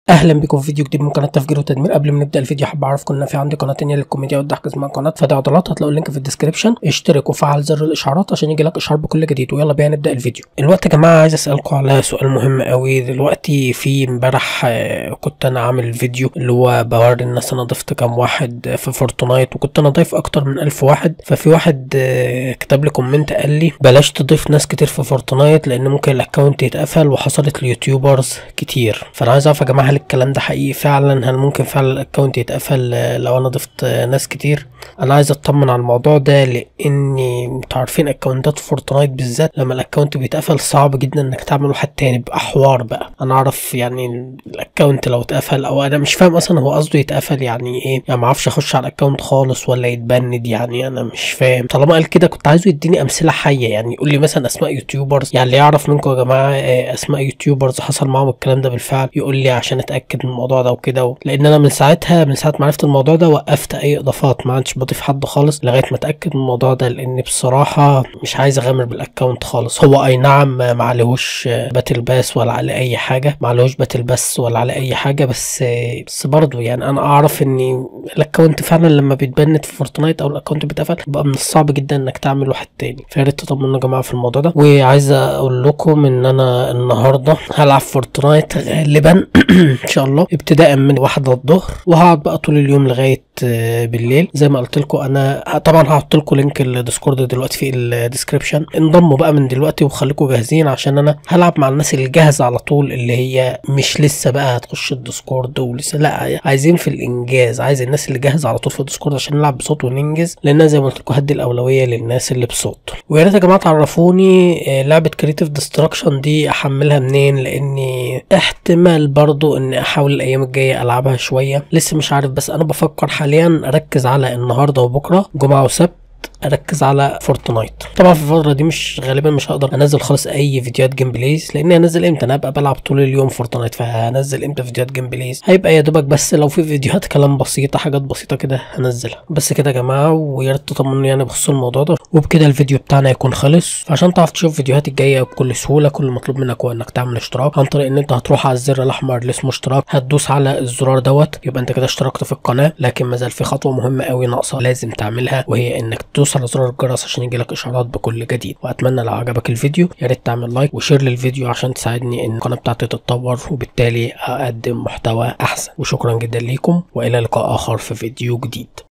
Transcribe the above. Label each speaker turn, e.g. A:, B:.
A: اهلا بكم في فيديو جديد من قناه تفجير وتدمير قبل ما نبدا الفيديو حابب اعرفكم ان في عندي قناه تانيه للكوميديا والضحك اسمها قناه فادي عضلات هتلاقوا اللينك في الديسكربشن اشترك وفعل زر الاشعارات عشان يجي لك اشعار بكل جديد ويلا بينا نبدا الفيديو الوقت يا جماعه عايز اسالكم على سؤال مهم قوي دلوقتي في امبارح آه، كنت انا عامل فيديو اللي هو بوري الناس انا ضفت كام واحد في فورتنايت وكنت انا ضايف اكتر من ألف واحد ففي واحد آه، كتب لي كومنت قال لي بلاش تضيف ناس كتير في فورتنايت لان ممكن الاكونت يتقفل وحصلت ليوتيوبرز كتير فانا عايز اعرف يا جماعه هل الكلام ده حقيقي فعلا هل ممكن فعلا الاكونت يتقفل آه، لو انا ضفت آه، ناس كتير انا عايز اطمن على الموضوع ده لاني انتوا عارفين اكونتات فورتنايت بالذات لما الاكونت بيتقفل صعب جدا انك تعمل واحد تاني بيبقى حوار بقى انا اعرف يعني الاكونت لو اتقفل او انا مش فاهم اصلا هو قصده يتقفل يعني ايه يعني ما اعرفش اخش على الاكونت خالص ولا يتبند يعني انا مش فاهم طالما قال كده كنت عايزه يديني امثله حيه يعني يقول لي مثلا اسماء يوتيوبرز يعني اللي يعرف منكم يا جماعه آه، اسماء يوتيوبرز حصل معاهم الكلام ده بالفعل يقول لي عشان اتاكد من الموضوع ده وكده و... لان انا من ساعتها من ساعه ما عرفت الموضوع ده وقفت اي اضافات ما عادش بضيف حد خالص لغايه ما اتاكد من الموضوع ده لان بصراحه مش عايز اغامر بالاكونت خالص هو اي نعم ما عليهوش باتل باس ولا على اي حاجه ما عليهوش باتل باس ولا على اي حاجه بس بس برضه يعني انا اعرف ان الاكونت فعلا لما بيتبند في فورتنايت او الاكونت بيتقفل بقى من الصعب جدا انك تعمل واحد تاني فيا ريت تطمنوا يا جماعه في الموضوع ده وعايز اقول لكم ان انا النهارده هلعب فورتنايت غالبا ان شاء الله ابتداء من واحدة الظهر وهقعد بقى طول اليوم لغايه آه، بالليل زي ما قلت لكم انا طبعا هحط لكم لينك الديسكورد دلوقتي في الديسكربشن انضموا بقى من دلوقتي وخليكم جاهزين عشان انا هلعب مع الناس اللي جاهزه على طول اللي هي مش لسه بقى هتخش الديسكورد ولسه لا عايزين في الانجاز عايز الناس اللي جاهزه على طول في الديسكورد عشان نلعب بصوت وننجز لان أنا زي ما قلت لكم هدي الاولويه للناس اللي بصوت ويا ريت يا جماعه تعرفوني آه، لعبه كريتيف ديستراكشن دي احملها منين لاني احتمال برضو اني احاول الايام الجايه العبها شويه لسه مش عارف بس انا بفكر حاليا اركز على النهارده وبكره جمعه وسبت اركز على فورتنايت طبعا في الفتره دي مش غالبا مش هقدر انزل خالص اي فيديوهات جيم بلايز لاني هنزل امتى انا هبقى بلعب طول اليوم فورتنايت فهنزل امتى فيديوهات جيم بلايز هيبقى يا دوبك بس لو في فيديوهات كلام بسيطه حاجات بسيطه كده هنزلها بس كده يا جماعه ويا ريت تطمنوا يعني بخصوص الموضوع ده وبكده الفيديو بتاعنا ييكون خلص عشان تعرف تشوف فيديوهاتي الجايه بكل سهوله كل المطلوب منك هو انك تعمل اشتراك عن طريق ان انت هتروح على الزر الاحمر اللي اسمه اشتراك هتدوس على الزرار دوت يبقى انت كده اشتركت في القناه لكن ما زال في خطوه مهمه قوي ناقصه لازم تعملها وهي انك تدوس على زرار الجرس عشان يجيلك اشعارات بكل جديد واتمنى لو عجبك الفيديو يا ريت تعمل لايك وشير للفيديو عشان تساعدني ان القناه بتاعتي تتطور وبالتالي اقدم محتوى احسن وشكرا جدا ليكم والى لقاء اخر في فيديو جديد